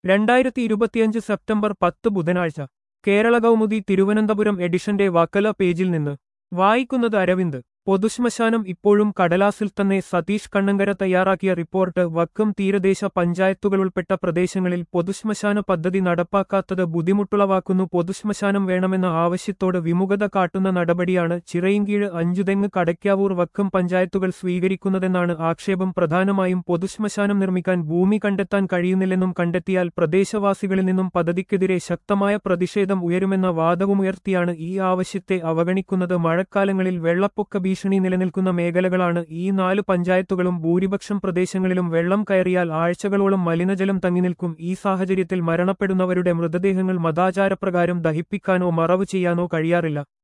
രണ്ടായിരത്തി ഇരുപത്തിയഞ്ച് സെപ്റ്റംബർ പത്ത് ബുധനാഴ്ച കേരള കൗമുദി തിരുവനന്തപുരം എഡിഷന്റെ വക്കല പേജിൽ നിന്ന് വായിക്കുന്നത് അരവിന്ദ് പൊതുശ്മശാനം ഇപ്പോഴും കടലാസിൽ തന്നെ സതീഷ് കണ്ണങ്കര തയ്യാറാക്കിയ റിപ്പോർട്ട് വക്കം തീരദേശ പഞ്ചായത്തുകളുൾപ്പെട്ട പ്രദേശങ്ങളിൽ പൊതുശ്മശാന പദ്ധതി നടപ്പാക്കാത്തത് ബുദ്ധിമുട്ടുളവാക്കുന്നു പൊതുശ്മശാനം വേണമെന്ന ആവശ്യത്തോട് വിമുഖത കാട്ടുന്ന നടപടിയാണ് ചിറയിൻകീഴ് അഞ്ചുതെങ്ങ് കടയ്ക്കാവൂർ വക്കം പഞ്ചായത്തുകൾ സ്വീകരിക്കുന്നതെന്നാണ് ആക്ഷേപം പ്രധാനമായും പൊതുശ്മശാനം നിർമ്മിക്കാൻ ഭൂമി കണ്ടെത്താൻ കഴിയുന്നില്ലെന്നും കണ്ടെത്തിയാൽ പ്രദേശവാസികളിൽ നിന്നും പദ്ധതിക്കെതിരെ ശക്തമായ പ്രതിഷേധം ഉയരുമെന്ന വാദവുമുയർത്തിയാണ് ഈ ആവശ്യത്തെ അവഗണിക്കുന്നത് മഴക്കാലങ്ങളിൽ വെള്ളപ്പൊക്ക ഭീഷണി നിലനിൽക്കുന്ന മേഖലകളാണ് ഈ നാല് പഞ്ചായത്തുകളും ഭൂരിപക്ഷം പ്രദേശങ്ങളിലും വെള്ളം കയറിയാൽ ആഴ്ചകളോളം മലിനജലം തങ്ങിനിൽക്കും ഈ സാഹചര്യത്തിൽ മരണപ്പെടുന്നവരുടെ മൃതദേഹങ്ങൾ മതാചാരപ്രകാരം ദഹിപ്പിക്കാനോ മറവ് ചെയ്യാനോ കഴിയാറില്ല